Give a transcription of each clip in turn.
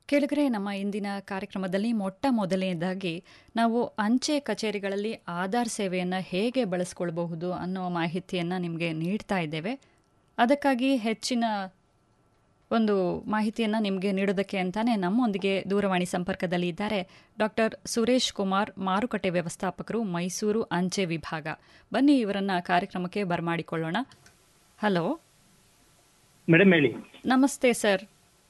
ಕೆಳಗರೆ ನಮ್ಮ ಇಂದಿನ ಕಾರ್ಯಕ್ರಮದಲ್ಲಿ ಮೊಟ್ಟ ಮೊದಲನೇದಾಗಿ ನಾವು ಅಂಚೆ ಕಚೇರಿಗಳಲ್ಲಿ ಆಧಾರ್ ಸೇವೆಯನ್ನು ಹೇಗೆ ಬಳಸ್ಕೊಳ್ಬಹುದು ಅನ್ನೋ ಮಾಹಿತಿಯನ್ನು ನಿಮಗೆ ನೀಡ್ತಾ ಇದ್ದೇವೆ ಅದಕ್ಕಾಗಿ ಹೆಚ್ಚಿನ ಒಂದು ಮಾಹಿತಿಯನ್ನು ನಿಮಗೆ ನೀಡೋದಕ್ಕೆ ಅಂತಾನೆ ನಮ್ಮೊಂದಿಗೆ ದೂರವಾಣಿ ಸಂಪರ್ಕದಲ್ಲಿ ಇದ್ದಾರೆ ಡಾಕ್ಟರ್ ಸುರೇಶ್ ಕುಮಾರ್ ಮಾರುಕಟ್ಟೆ ವ್ಯವಸ್ಥಾಪಕರು ಮೈಸೂರು ಅಂಚೆ ವಿಭಾಗ ಬನ್ನಿ ಇವರನ್ನ ಕಾರ್ಯಕ್ರಮಕ್ಕೆ ಬರಮಾಡಿಕೊಳ್ಳೋಣ ಹಲೋ ಮೇಡಮ್ ಹೇಳಿ ನಮಸ್ತೆ ಸರ್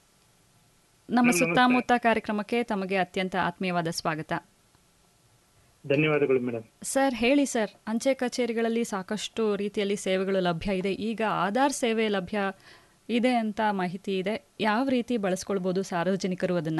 ನಮ್ಮ ನಮಸ್ತೆ. ಸುತ್ತಮುತ್ತ ಕಾರ್ಯಕ್ರಮಕ್ಕೆ ತಮಗೆ ಅತ್ಯಂತ ಆತ್ಮೀಯವಾದ ಸ್ವಾಗತ ಧನ್ಯವಾದಗಳು ಮೇಡಮ್ ಸರ್ ಹೇಳಿ ಸರ್ ಅಂಚೆ ಕಚೇರಿಗಳಲ್ಲಿ ಸಾಕಷ್ಟು ರೀತಿಯಲ್ಲಿ ಸೇವೆಗಳು ಲಭ್ಯ ಇದೆ ಈಗ ಆಧಾರ್ ಸೇವೆ ಲಭ್ಯ ಇದೆ ಅಂತ ಮಾಹಿತಿ ಇದೆ ಯಾವ ರೀತಿ ಬಳಸ್ಕೊಳ್ಬೋದು ಸಾರ್ವಜನಿಕರು ಅದನ್ನ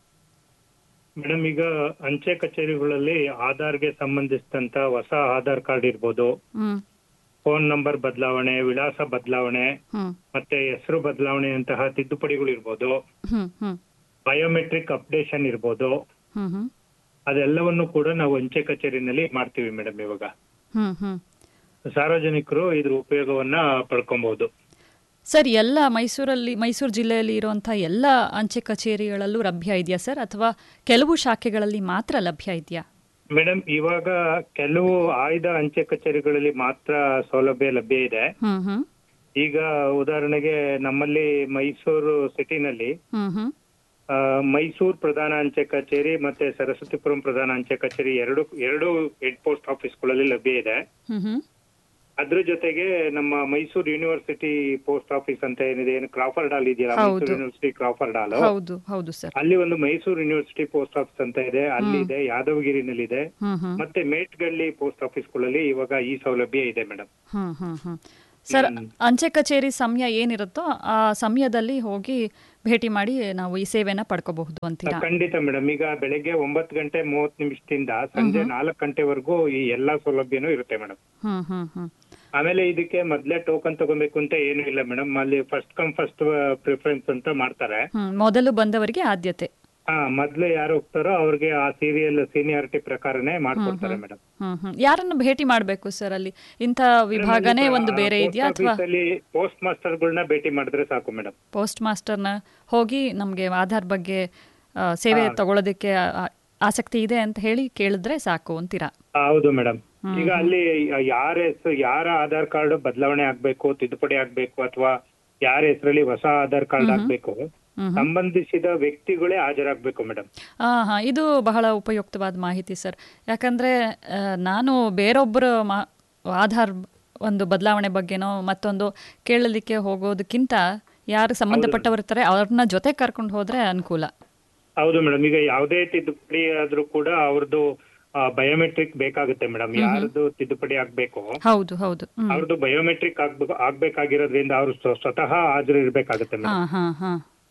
ಮೇಡಮ್ ಈಗ ಅಂಚೆ ಕಚೇರಿಗಳಲ್ಲಿ ಆಧಾರ್ಗೆ ಸಂಬಂಧಿಸಿದಂತ ಹೊಸ ಆಧಾರ್ ಕಾರ್ಡ್ ಇರ್ಬೋದು ಹ್ಮ್ ಫೋನ್ ನಂಬರ್ ಬದಲಾವಣೆ ವಿಳಾಸ ಬದಲಾವಣೆ ಹ್ಮ್ ಮತ್ತೆ ಹೆಸರು ಬದಲಾವಣೆಯಂತಹ ತಿದ್ದುಪಡಿಗಳು ಇರ್ಬೋದು ಹ್ಮ್ ಹ್ಮ್ ಬಯೋಮೆಟ್ರಿಕ್ ಅಪ್ಡೇಷನ್ ಇರ್ಬೋದು ಹ್ಮ್ ಹ್ಮ್ ಅದೆಲ್ಲವನ್ನು ಕೂಡ ನಾವು ಅಂಚೆ ಕಚೇರಿನಲ್ಲಿ ಮಾಡ್ತೀವಿ ಮೇಡಮ್ ಇವಾಗ ಹ್ಮ್ ಹ್ಮ್ ಸಾರ್ವಜನಿಕರು ಇದ್ರ ಉಪಯೋಗವನ್ನ ಪಡ್ಕೊಬಹುದು ಸರ್ ಎಲ್ಲ ಮೈಸೂರಲ್ಲಿ ಮೈಸೂರು ಜಿಲ್ಲೆಯಲ್ಲಿ ಇರುವಂಥ ಎಲ್ಲ ಅಂಚೆ ಕಚೇರಿಗಳಲ್ಲೂ ಲಭ್ಯ ಇದೆಯಾ ಸರ್ ಅಥವಾ ಕೆಲವು ಶಾಖೆಗಳಲ್ಲಿ ಮಾತ್ರ ಲಭ್ಯ ಇದೆಯಾ ಮೇಡಮ್ ಇವಾಗ ಕೆಲವು ಆಯ್ದ ಅಂಚೆ ಕಚೇರಿಗಳಲ್ಲಿ ಮಾತ್ರ ಸೌಲಭ್ಯ ಲಭ್ಯ ಇದೆ ಹ್ಮ್ ಹ್ಮ್ ಈಗ ಉದಾಹರಣೆಗೆ ನಮ್ಮಲ್ಲಿ ಮೈಸೂರು ಸಿಟಿನಲ್ಲಿ ಹ್ಮ್ ಹ್ಮ್ ಆ, ಮೈಸೂರು ಪ್ರಧಾನ ಅಂಚೆ ಕಚೇರಿ ಮತ್ತೆ ಸರಸ್ವತಿಪುರಂ ಪ್ರಧಾನ ಅಂಚೆ ಕಚೇರಿ ಎರಡು ಎರಡು ಹೆಡ್ ಪೋಸ್ಟ್ ಆಫೀಸ್ಗಳಲ್ಲಿ ಲಭ್ಯ ಇದೆ ಹ್ಮ್ ಹ್ಮ್ ಅದ್ರ ಜೊತೆಗೆ ನಮ್ಮ ಮೈಸೂರು ಯೂನಿವರ್ಸಿಟಿ ಪೋಸ್ಟ್ ಆಫೀಸ್ ಅಂತ ಏನಿದೆ ಏನು ಕ್ರಾಫರ್ಡ್ ಹಾಲ್ ಇದೆಯಲ್ಲ ಹೌದು. ಮೈಸೂರು ಯೂನಿವರ್ಸಿಟಿ ಕ್ರಾಫರ್ಡ್ ಹಾಲ್ ಹೌದು ಹೌದು ಸರ್ ಅಲ್ಲಿ ಒಂದು ಮೈಸೂರು ಯೂನಿವರ್ಸಿಟಿ ಪೋಸ್ಟ್ ಆಫೀಸ್ ಅಂತ ಇದೆ ಅಲ್ಲಿ ಇದೆ ಯಾದವಗಿರಿನಲ್ಲಿ ಇದೆ ಹ್ಮ್ ಹ್ಮ್ ಮತ್ತೆ ಮೇಟ್ಗಳ್ಳಿ ಪೋಸ್ಟ್ ಆಫೀಸ್ಗಳಲ್ಲಿ ಇವಾಗ ಈ ಸೌಲಭ್ಯ ಇದೆ ಮೇಡಮ್ ಹ್ಮ್ ಹ್ಮ್ ಹ್ಮ್ ಸರ್ ಅಂಚೆ ಕಚೇರಿ ಸಮಯ ಏನಿರುತ್ತೋ ಆ ಸಮಯದಲ್ಲಿ ಹೋಗಿ ಭೇಟಿ ಮಾಡಿ ನಾವು ಈ ಸೇವೆನ ಪಡ್ಕೋಬಹುದು ಅಂತೀರಾ ಖಂಡಿತ ಮೇಡಮ್ ಈಗ ಬೆಳಗ್ಗೆ ಒಂಬತ್ತು ಗಂಟೆ ಮೂವತ್ತು ನಿಮಿಷದಿಂದ ಸಂಜೆ ನಾಲ್ಕು ಗಂಟೆವರೆಗೂ ಈ ಎಲ್ಲಾ ಸೌಲಭ್ಯನೂ ಇರುತ್ತೆ ಮೇಡಮ್ ಹ್ಮ್ ಹ್ಮ್ ಹ್ಮ್ ಆಮೇಲೆ ಇದಕ್ಕೆ ಮೊದ್ಲೇ ಟೋಕನ್ ತಗೊಬೇಕು ಅಂತ ಏನು ಇಲ್ಲ ಮೇಡಮ್ ಅಲ್ಲಿ ಫಸ್ಟ್ ಕಮ್ ಫಸ್ಟ್ ಪ್ರಿಫರೆನ್ಸ್ ಅಂತ ಮಾಡ್ತಾರೆ ಹ್ಮ್ ಮೊದಲು ಬಂದವರಿಗೆ ಆದ್ಯತೆ ಹಾ ಮೊದ್ಲು ಯಾರು ಹೋಗ್ತಾರೋ ಅವ್ರಿಗೆ ಆ ಸೀರಿಯಲ್ ಸೀನಿಯಾರಿಟಿ ಪ್ರಕಾರನೇ ಮಾಡ್ಕೊಡ್ತಾರೆ ಮೇಡಮ್ ಹ್ಮ್ ಹ್ಮ್ ಯಾರನ್ನು ಭೇಟಿ ಮಾಡಬೇಕು ಸರ್ ಅಲ್ಲಿ ಇಂಥ ವಿಭಾಗನೇ ಒಂದು ಬೇರೆ ಇದೆಯಾ ಅಥವಾ ಅಲ್ಲಿ ಪೋಸ್ಟ್ ಮಾಸ್ಟರ್ಗಳನ್ನ ಭೇಟಿ ಮಾಡಿದ್ರೆ ಸಾಕು ಮೇಡಮ್ ಪೋಸ್ಟ್ ಮಾಸ್ಟರ್ನ ಹೋಗಿ ನಮಗೆ ಆಧಾರ್ ಬಗ್ಗೆ ಆ, ಸೇವೆ ತಗೊಳ್ಳೋದಕ್ಕೆ ಆ- ಆಸಕ್ತಿ ಇದೆ ಅಂತ ಹೇಳಿ ಕೇಳಿದ್ರೆ ಸಾಕು ಅಂತೀರಾ ಹೌದು ಮೇಡಮ್ ಈಗ ಅಲ್ಲಿ ಯಾರ ಹೆಸರು ಯಾರ ಆಧಾರ್ ಕಾರ್ಡ್ ಬದಲಾವಣೆ ಆಗ್ಬೇಕು ತಿದ್ದುಪಡಿ ಆಗ್ಬೇಕು ಅಥವಾ ಯಾರ ಹೆಸರಲ್ಲಿ ಹೊಸ ಆಧಾರ್ ಕಾರ್ಡ್ ಆಗ್ಬೇಕು ಹ್ಮ್ ಸಂಬಂಧಿಸಿದ ವ್ಯಕ್ತಿಗಳೇ ಹಾಜರಾಗ್ಬೇಕು ಮೇಡಮ್ ಆ, ಹಾ ಇದು ಬಹಳ ಉಪಯುಕ್ತವಾದ ಮಾಹಿತಿ ಸರ್ ಯಾಕಂದ್ರೆ ಆ, ನಾನು ಬೇರೊಬ್ಬರ ಮಾ ಆಧಾರ್ ಒಂದು ಬದಲಾವಣೆ ಬಗ್ಗೆನೋ ಮತ್ತೊಂದು ಕೇಳಲಿಕ್ಕೆ ಹೋಗೋದಕ್ಕಿಂತ ಯಾರು ಸಂಬಂಧಪಟ್ಟವರು ಇರ್ತಾರೆ ಅವ್ರನ್ನ ಜೊತೆ ಕರ್ಕೊಂಡು ಹೋದ್ರೆ ಅನುಕೂಲ ಹೌದು ಮೇಡಮ್ ಈಗ ಯಾವುದೇ ತಿದ್ದುಪಡಿ ಆದ್ರೂ ಕೂಡ ಅವ್ರದ್ದು ಬಯೋಮೆಟ್ರಿಕ್ ಬೇಕಾಗುತ್ತೆ ಮೇಡಮ್ ಯಾರ್ದು ತಿದ್ದುಪಡಿ ಆಗ್ಬೇಕು ಹೌದು ಹೌದು ಹ್ಮ್ ಅವ್ರದ್ದು ಬಯೋಮೆಟ್ರಿಕ್ ಆಗ್ಬೇಕು ಆಗ್ಬೇಕಾಗಿರೋದ್ರಿಂದ ಅವ್ರು ಸ್ವ- ಸ್ವತಃ ಹಾಜರು ಇರ್ಬೇಕಾಗುತ್ತೆ ಹಾ ಮೇಡಮ್ ಹಾ ಹಾ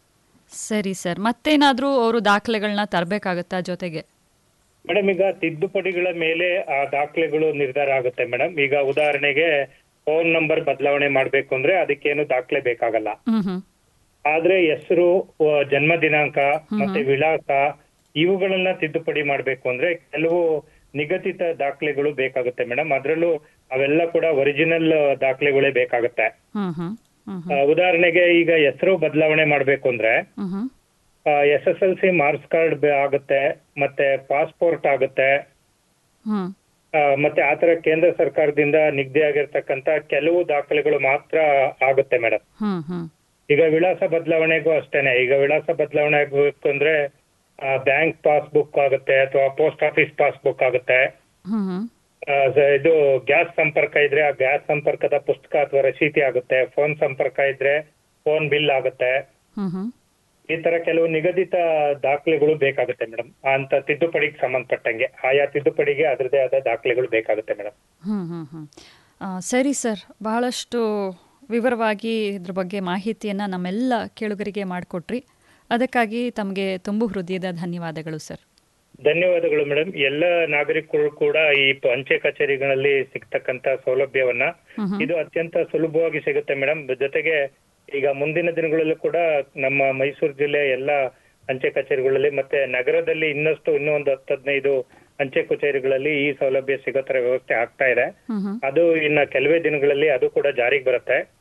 ಸರಿ ಸರ್ ಮತ್ತೇನಾದ್ರೂ ಅವರು ದಾಖಲೆಗಳನ್ನ ತರಬೇಕಾಗತ್ತಾ ಜೊತೆಗೆ ಮೇಡಮ್ ಈಗ ತಿದ್ದುಪಡಿಗಳ ಮೇಲೆ ಆ ದಾಖಲೆಗಳು ನಿರ್ಧಾರ ಆಗುತ್ತೆ ಮೇಡಮ್ ಈಗ ಉದಾಹರಣೆಗೆ ಫೋನ್ ನಂಬರ್ ಬದಲಾವಣೆ ಮಾಡ್ಬೇಕು ಅಂದ್ರೆ ಅದಕ್ಕೇನು ದಾಖಲೆ ಬೇಕಾಗಲ್ಲ ಹ್ಮ್ ಹ್ಮ್ ಆದ್ರೆ ಹೆಸರು ಜನ್ಮ ದಿನಾಂಕ ಮತ್ತೆ ವಿಳಾಸ ಇವುಗಳನ್ನ ತಿದ್ದುಪಡಿ ಮಾಡ್ಬೇಕು ಅಂದ್ರೆ ಕೆಲವು ನಿಗದಿತ ದಾಖಲೆಗಳು ಬೇಕಾಗುತ್ತೆ ಮೇಡಮ್ ಅದ್ರಲ್ಲೂ ಅವೆಲ್ಲ ಕೂಡ ಒರಿಜಿನಲ್ ದಾಖಲೆಗಳೇ ಬೇಕಾಗುತ್ತೆ ಹ್ಮ್ ಹ್ಮ್ ಹ್ಮ್ ಆ, ಉದಾಹರಣೆಗೆ ಈಗ ಹೆಸರು ಬದಲಾವಣೆ ಮಾಡ್ಬೇಕು ಅಂದ್ರೆ ಹ್ಮ್ ಹ್ಮ್ S S L C marks card ಆಗುತ್ತೆ ಮತ್ತೆ ಪಾಸ್ಪೋರ್ಟ್ ಆಗುತ್ತೆ ಹ್ಮ್ ಆ, ಮತ್ತೆ ಆತರ ಕೇಂದ್ರ ಸರ್ಕಾರದಿಂದ ನಿಗದಿಯಾಗಿರ್ತಕ್ಕಂತ ಕೆಲವು ದಾಖಲೆಗಳು ಮಾತ್ರ ಆಗುತ್ತೆ ಮೇಡಮ್ ಹ್ಮ್ ಹ್ಮ್ ಈಗ ವಿಳಾಸ ಬದಲಾವಣೆಗೂ ಅಷ್ಟೇನೆ ಈಗ ವಿಳಾಸ ಬದಲಾವಣೆ ಆಗ್ಬೇಕು ಅಂದ್ರೆ ಬ್ಯಾಂಕ್ ಪಾಸ್ಬುಕ್ ಆಗುತ್ತೆ ಅಥವಾ ಪೋಸ್ಟ್ ಆಫೀಸ್ ಪಾಸ್ಬುಕ್ ಆಗುತ್ತೆ ಹ್ಮ್ ಹ್ಮ್ ಆ, ಸ- ಇದು ಗ್ಯಾಸ್ ಸಂಪರ್ಕ ಇದ್ರೆ ಆ ಗ್ಯಾಸ್ ಸಂಪರ್ಕದ ಪುಸ್ತಕ ಅಥವಾ ರಸೀತಿ ಆಗುತ್ತೆ ಫೋನ್ ಸಂಪರ್ಕ ಇದ್ರೆ ಫೋನ್ ಬಿಲ್ ಆಗುತ್ತೆ ಹ್ಮ್ ಹ್ಮ್ ಈ ತರ ಕೆಲವು ನಿಗದಿತ ದಾಖಲೆಗಳು ಬೇಕಾಗುತ್ತೆ ಮೇಡಮ್ ಅಂತ ತಿದ್ದುಪಡಿಗೆ ಸಂಬಂಧಪಟ್ಟಂಗೆ ಆಯಾ ತಿದ್ದುಪಡಿಗೆ ಅದರದೇ ಆದ ದಾಖಲೆಗಳು ಬೇಕಾಗುತ್ತೆ ಮೇಡಮ್ ಹ್ಮ್ ಹ್ಮ್ ಹ್ಮ್ ಆ, ಸರಿ ಸರ್ ಬಹಳಷ್ಟು ವಿವರವಾಗಿ ಇದ್ರ ಬಗ್ಗೆ ಮಾಹಿತಿಯನ್ನು ನಮ್ಮೆಲ್ಲ ಕೇಳುಗರಿಗೆ ಮಾಡಿಕೊಟ್ರಿ ಅದಕ್ಕಾಗಿ ತಮಗೆ ತುಂಬು ಹೃದಯದ ಧನ್ಯವಾದಗಳು ಸರ್ ಧನ್ಯವಾದಗಳು ಮೇಡಮ್ ಎಲ್ಲ ನಾಗರಿಕರು ಕೂಡ ಈ ಪ- ಅಂಚೆ ಕಚೇರಿಗಳಲ್ಲಿ ಸಿಗ್ತಕ್ಕಂತ ಸೌಲಭ್ಯವನ್ನ ಹ್ಮ್ ಇದು ಅತ್ಯಂತ ಸುಲಭವಾಗಿ ಸಿಗುತ್ತೆ ಮೇಡಮ್ ಜೊತೆಗೆ ಈಗ ಮುಂದಿನ ದಿನಗಳಲ್ಲೂ ಕೂಡ ನಮ್ಮ ಮೈಸೂರು ಜಿಲ್ಲೆ ಎಲ್ಲ ಅಂಚೆ ಕಚೇರಿಗಳಲ್ಲಿ ಮತ್ತೆ ನಗರದಲ್ಲಿ ಇನ್ನಷ್ಟು ಇನ್ನೂ ಒಂದು ಹತ್ತು ಹದಿನೈದು ಅಂಚೆ ಕಚೇರಿಗಳಲ್ಲಿ ಈ ಸೌಲಭ್ಯ ಸಿಗೋ ತರ ವ್ಯವಸ್ಥೆ ಆಗ್ತಾ ಇದೆ ಹ್ಮ್ ಹ್ಮ್ ಅದು ಇನ್ನ ಕೆಲವೇ ದಿನಗಳಲ್ಲಿ ಅದು ಕೂಡ ಜಾರಿಗೆ ಬರುತ್ತೆ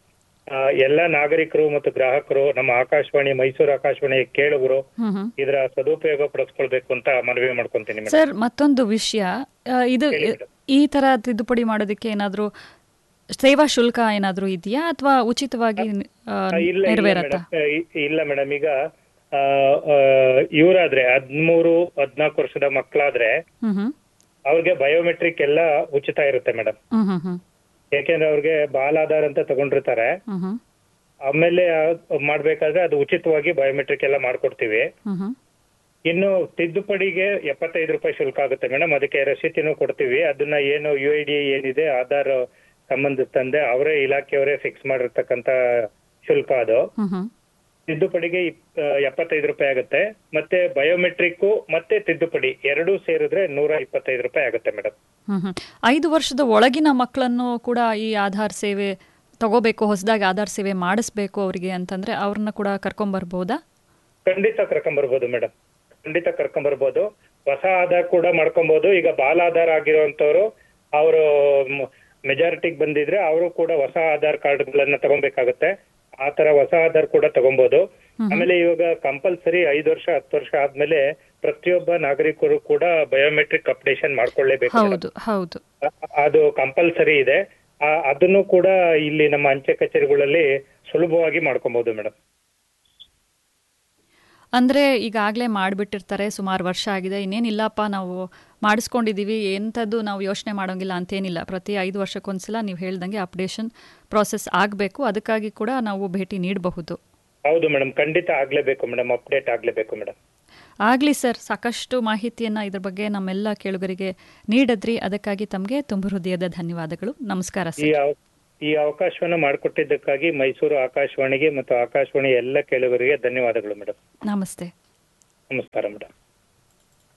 ಆ, ಎಲ್ಲ ನಾಗರಿಕರು ಮತ್ತು ಗ್ರಾಹಕರು ನಮ್ಮ ಆಕಾಶವಾಣಿ ಮೈಸೂರು ಆಕಾಶವಾಣಿ ಕೇಳುಗರು ಹ್ಮ್ ಹ್ಮ್ ಇದರ ಸದುಪಯೋಗ ಪಡಿಸ್ಕೊಳ್ಬೇಕು ಅಂತ ಮನವಿ ಮಾಡ್ಕೊಂತೀನಿ ಮೇಡಮ್ ಸರ್ ಮತ್ತೊಂದು ವಿಷಯ ಆ, ಇದು ಹೇಳಿ ಮೇಡಮ್. ಈ ತರ ತಿದ್ದುಪಡಿ ಮಾಡೋದಕ್ಕೆ ಏನಾದ್ರೂ ಸೇವಾ ಶುಲ್ಕ ಏನಾದ್ರೂ ಇದೆಯಾ ಅಥವಾ ಉಚಿತವಾಗಿ ಆ, ಆ, ಇಲ್ಲ ಇಲ್ಲ ನೆರವೇರತ್ತಾ ಮೇಡಮ್ ಇ- ಇಲ್ಲ ಮೇಡಮ್ ಈಗ ಆ, ಆ, ಇವರಾದ್ರೆ ಹದ್ಮೂರು ಹದ್ನಾಲ್ಕು ವರ್ಷದ ಮಕ್ಕಳಾದ್ರೆ ಹ್ಮ್ ಹ್ಮ್ ಅವ್ರಿಗೆ ಬಯೋಮೆಟ್ರಿಕ್ ಎಲ್ಲ ಉಚಿತ ಇರುತ್ತೆ ಮೇಡಮ್ ಹ್ಮ್ ಹ್ಮ್ ಹ್ಮ್ ಯಾಕೆಂದ್ರೆ ಅವ್ರಿಗೆ ಬಾಲ್ ಆಧಾರ್ ಅಂತ ತಗೊಂಡಿರ್ತಾರೆ ಹ್ಮ್ ಹ್ಮ್ ಆಮೇಲೆ ಆ, ಮಾಡ್ಬೇಕಾದ್ರೆ ಅದು ಉಚಿತವಾಗಿ ಬಯೋಮೆಟ್ರಿಕ್ ಎಲ್ಲ ಮಾಡ್ಕೊಡ್ತೀವಿ ಹ್ಮ್ ಹ್ಮ್ ಇನ್ನು ತಿದ್ದುಪಡಿಗೆ ಎಪ್ಪತ್ತೈದು ರೂಪಾಯಿ ಶುಲ್ಕ ಆಗುತ್ತೆ ಮೇಡಮ್ ಅದಕ್ಕೆ ರಸೀತಿನೂ ಕೊಡ್ತೀವಿ ಅದನ್ನ ಏನು ಯು ಐ ಡಿ ಏನಿದೆ ಆಧಾರ್ ಸಂಬಂಧ ತಂದೆ ಅವರೇ ಇಲಾಖೆಯವರೇ ಫಿಕ್ಸ್ ಮಾಡಿರ್ತಕ್ಕಂತ ಶುಲ್ಕ ಅದು ಹ್ಮ್ ಹ್ಮ್ ತಿದ್ದುಪಡಿಗೆ ಇಪ್- ಆ, ಎಪ್ಪತ್ತೈದು ರೂಪಾಯಿ ಆಗುತ್ತೆ ಮತ್ತೆ ಬಯೋಮೆಟ್ರಿಕ್ ಮತ್ತೆ ತಿದ್ದುಪಡಿ ಎರಡೂ ಸೇರಿದ್ರೆ ನೂರ ಇಪ್ಪತ್ತೈದು ರೂಪಾಯಿ ಆಗುತ್ತೆ ಮೇಡಮ್ ಹ್ಮ್ ಹ್ಮ್ ಐದು ವರ್ಷದ ಒಳಗಿನ ಮಕ್ಕಳನ್ನು ಕೂಡ ಈ ಆಧಾರ್ ಸೇವೆ ತಗೋಬೇಕು ಹೊಸದಾಗಿ ಆಧಾರ್ ಸೇವೆ ಮಾಡಿಸ್ಬೇಕು ಅವರಿಗೆ ಅಂತಂದ್ರೆ ಅವ್ರನ್ನ ಕೂಡ ಕರ್ಕೊಂಬರ್ಬೋದಾ ಖಂಡಿತ ಕರ್ಕೊಂಬರ್ಬೋದು ಮೇಡಮ್ ಖಂಡಿತ ಕರ್ಕೊಂಬರ್ಬೋದು ಹೊಸ ಆಧಾರ್ ಕೂಡ ಮಾಡ್ಕೊಬಹುದು ಈಗ ಬಾಲ ಆಧಾರ್ ಆಗಿರುವಂತವ್ರು ಅವರು ಮೆಜಾರಿಟಿಗೆ ಬಂದಿದ್ರೆ ಅವರು ಕೂಡ ಹೊಸ ಆಧಾರ್ ಕಾರ್ಡ್ಗಳನ್ನ ತಗೊಬೇಕಾಗುತ್ತೆ ಆ ತರ ಹೊಸ ಆಧಾರ್ ಕೂಡ ತಗೊಬಹುದು ಆಮೇಲೆ ಇವಾಗ ಕಂಪಲ್ಸರಿ ಐದು ವರ್ಷ ಹತ್ತು ವರ್ಷ ಆದ್ಮೇಲೆ ಪ್ರತಿಯೊಬ್ಬ ನಾಗರಿಕರು ಕೂಡ ಬಯೋಮೆಟ್ರಿಕ್ ಅಪ್ಡೇಷನ್ ಮಾಡ್ಕೊಳ್ಳೇಬೇಕು madam. ಹೌದು ಹೌದು ಅ- ಅದು ಕಂಪಲ್ಸರಿ ಇದೆ ಆ- ಅದನ್ನು ಕೂಡ ಇಲ್ಲಿ ನಮ್ಮ ಅಂಚೆ ಕಚೇರಿಗಳಲ್ಲಿ ಸುಲಭವಾಗಿ ಮಾಡ್ಕೊಬಹುದು ಮೇಡಮ್ ಅಂದ್ರೆ ಈಗಾಗಲೇ ಮಾಡಿಬಿಟ್ಟಿರ್ತಾರೆ ಸುಮಾರು ವರ್ಷ ಆಗಿದೆ ಇನ್ನೇನಿಲ್ಲಪ್ಪ ನಾವು ಮಾಡಿಸ್ಕೊಂಡಿದ್ದೀವಿ ಎಂಥದ್ದು ನಾವು ಯೋಚನೆ ಮಾಡೋಂಗಿಲ್ಲ ಅಂತೇನಿಲ್ಲ ಪ್ರತಿ ಐದು ವರ್ಷಕ್ಕೊಂದ್ಸಲ ನೀವು ಹೇಳ್ದಂಗೆ ಅಪ್ಡೇಷನ್ ಪ್ರಾಸೆಸ್ ಆಗಬೇಕು ಅದಕ್ಕಾಗಿ ಕೂಡ ನಾವು ಭೇಟಿ ನೀಡಬಹುದು ಹೌದು ಮೇಡಮ್ ಖಂಡಿತ ಆಗ್ಲೇಬೇಕು ಮೇಡಮ್ ಅಪ್ಡೇಟ್ ಆಗ್ಲೇಬೇಕು ಮೇಡಮ್ ಆಗಲಿ ಸರ್ ಸಾಕಷ್ಟು ಮಾಹಿತಿಯನ್ನು ಇದ್ರ ಬಗ್ಗೆ ನಮ್ಮೆಲ್ಲ ಕೇಳುಗರಿಗೆ ನೀಡಿದ್ರಿ ಅದಕ್ಕಾಗಿ ತಮಗೆ ತುಂಬ ಹೃದಯದ ಧನ್ಯವಾದಗಳು ನಮಸ್ಕಾರ ಈ ಸರ್ ಅವ- ಈ ಅವಕಾಶವನ್ನ ಮಾಡಿಕೊಟ್ಟಿದ್ದಕ್ಕಾಗಿ ಮೈಸೂರು ಆಕಾಶವಾಣಿಗೆ ಮತ್ತು ಆಕಾಶವಾಣಿ ಎಲ್ಲ ಕೇಳುಗರಿಗೆ ಧನ್ಯವಾದಗಳು ಮೇಡಮ್ ನಮಸ್ತೆ ನಮಸ್ಕಾರ ಮೇಡಮ್